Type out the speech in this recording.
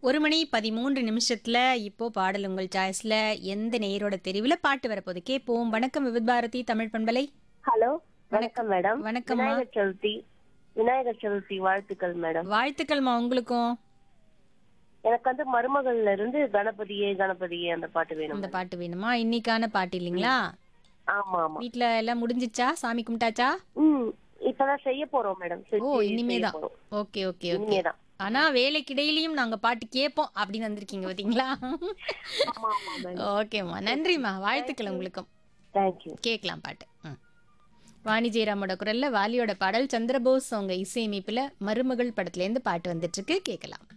ஒரு மணி பதிமூன்று நிமிஷத்துல இப்போ பாடல் உங்கள் சாய்ஸ்ல எந்த நேயரோட தெரிவுல பாட்டு வரப்போகுது கேட்போம் வணக்கம் விவித் பாரதி தமிழ் பண்பலை ஹலோ வணக்கம் மேடம் வணக்கம்மா. விநாயகர் சதுர்த்தி விநாயகர் சதுர்த்தி வாழ்த்துக்கள் மேடம் வாழ்த்துக்கள்மா உங்களுக்கும் எனக்கு வந்து மருமகள்ல இருந்து கணபதியே கணபதியே அந்த பாட்டு வேணும் அந்த பாட்டு வேணுமா இன்னைக்கான பாட்டு இல்லைங்களா ஆமா ஆமா வீட்ல எல்லாம் முடிஞ்சிச்சா சாமி கும்பிட்டாச்சா ம் இப்பதான் செய்ய போறோம் மேடம் ஓ இனிமேதான் ஓகே ஓகே ஓகே இனிமேதான் ஆனா வேலைக்கிடையிலயும் நாங்க பாட்டு கேட்போம் அப்படின்னு வந்திருக்கீங்க பாத்தீங்களா ஆமா ஆமா மேடம் ஓகேம்மா நன்றிம்மா வாழ்த்துக்கள் உங்களுக்கும் தேங்க்யூ கேட்கலாம் பாட்டு ம். வாணி ஜெயராமோட குரல்ல வாலியோட பாடல் சந்திரபோஸ் அவங்க இசையமைப்புல மருமகள் படத்துல இருந்து பாட்டு வந்துட்டு இருக்கு கேட்கலாம்